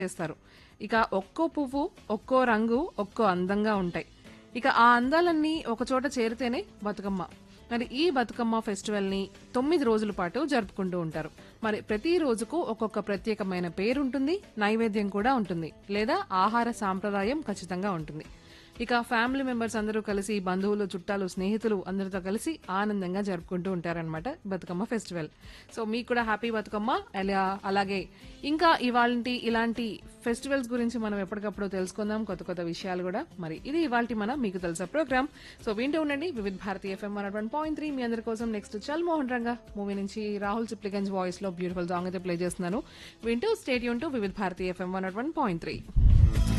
చేస్తారు ఇక ఒక్కో పువ్వు ఒక్కో రంగు ఒక్కో అందంగా ఉంటాయి ఇక ఆ అందాలన్నీ ఒక చోట చేరితేనే బతుకమ్మ మరి ఈ బతుకమ్మ ఫెస్టివల్ ని తొమ్మిది రోజుల పాటు జరుపుకుంటూ ఉంటారు మరి ప్రతి రోజుకు ఒక్కొక్క ప్రత్యేకమైన పేరు ఉంటుంది నైవేద్యం కూడా ఉంటుంది లేదా ఆహార సాంప్రదాయం ఖచ్చితంగా ఉంటుంది ఇక ఫ్యామిలీ మెంబర్స్ అందరూ కలిసి బంధువులు చుట్టాలు స్నేహితులు అందరితో కలిసి ఆనందంగా జరుపుకుంటూ ఉంటారనమాట బతుకమ్మ ఫెస్టివల్ సో మీకు కూడా హ్యాపీ బతుకమ్మ అలా అలాగే ఇంకా ఇవాళ ఇలాంటి ఫెస్టివల్స్ గురించి మనం ఎప్పటికప్పుడు తెలుసుకుందాం కొత్త కొత్త విషయాలు కూడా మరి ఇది ఇవాళ మన మీకు తెలుసా ప్రోగ్రామ్ సో వింటూ ఉండండి Vividh Bharati FM one one point three మీ అందరి కోసం నెక్స్ట్ చల్ మోహన్ రంగా మూవీ నుంచి రాహుల్ చిప్లిగంజ్ వాయిస్ లో బ్యూటిఫుల్ సాంగ్ అయితే ప్లే చేస్తున్నాను వింటూ stay tuned to Vividh Bharati FM one one point three